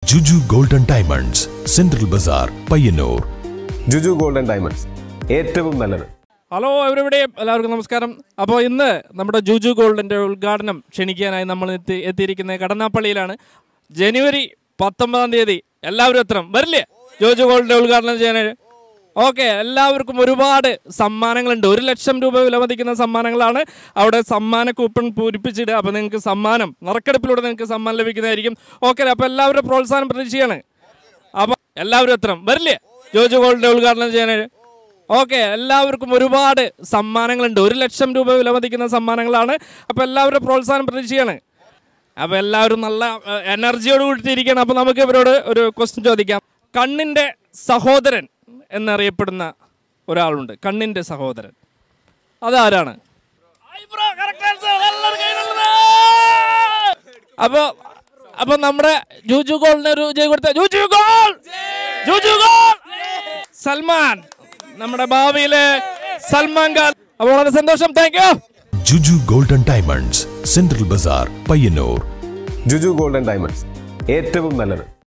ജുജു golden diamonds central Bazar Payyanur Juju golden diamonds ഏറ്റവും നല്ലത് hello എവരിവിടെയും എല്ലാവർക്കും നമസ്കാരം അപ്പോൾ ഇന്ന് നമ്മുടെ ജൂജു ഗോൾഡിൻ്റെ ഉദ്ഘാടനം ക്ഷണിക്കാനായി നമ്മൾ എത്തി എത്തിയിരിക്കുന്നത് കടന്നാപ്പള്ളിയിലാണ് ജനുവരി പത്തൊമ്പതാം തീയതി എല്ലാവരും എത്തണം വരില്ലേ ജൂജു ഗോൾഡിൻ്റെ ഉദ്ഘാടനം ചെയ്യാനായി ഓക്കെ എല്ലാവർക്കും ഒരുപാട് സമ്മാനങ്ങളുണ്ട് ഒരു ലക്ഷം രൂപ വിലമതിക്കുന്ന സമ്മാനങ്ങളാണ് അവിടെ സമ്മാന കൂപ്പൺ പൂരിപ്പിച്ചിടുക അപ്പോൾ നിങ്ങൾക്ക് സമ്മാനം നറുക്കെടുപ്പിലൂടെ നിങ്ങൾക്ക് സമ്മാനം ലഭിക്കുന്നതായിരിക്കും ഓക്കെ അപ്പോൾ എല്ലാവരും പ്രോത്സാഹനം പ്രതീക്ഷിക്കുകയാണ് അപ്പോൾ എല്ലാവരും എത്തണം വരില്ലേ ജോജു ഗോൾഡിൻ്റെ ഉദ്ഘാടനം ചെയ്യാനായി ഓക്കെ എല്ലാവർക്കും ഒരുപാട് സമ്മാനങ്ങളുണ്ട് ഒരു ലക്ഷം രൂപ വിലമതിക്കുന്ന സമ്മാനങ്ങളാണ് അപ്പോൾ എല്ലാവരും പ്രോത്സാഹനം പ്രതീക്ഷിക്കുകയാണ് അപ്പോൾ എല്ലാവരും നല്ല ഏഹ്, എനർജിയോട് കൂട്ടിയിരിക്കുകയാണ് അപ്പോൾ നമുക്ക് ഇവരോട് ഒരു ക്വസ്റ്റ്യൻ ചോദിക്കാം കണ്ണിൻ്റെ സഹോദരൻ എന്നറിയപ്പെടുന്ന ഒരാളുണ്ട് കണ്ണിൻ്റെ സഹോദരൻ അതാരാണ് അപ്പൊ അപ്പൊ നമ്മുടെ ജൂജു ഗോളിന് ഒരു ജയ് കൊടുത്ത ജൂജു ഗോൾ ജൂജു ഗോൾ സൽമാൻ നമ്മുടെ ഭാവിയിലെ സൽമാൻ ഖാൻ അപ്പോൾ വളരെ സന്തോഷം thank you Juju golden diamonds central Bazar Payyanur Juju golden diamonds ഏറ്റവും നല്ലത്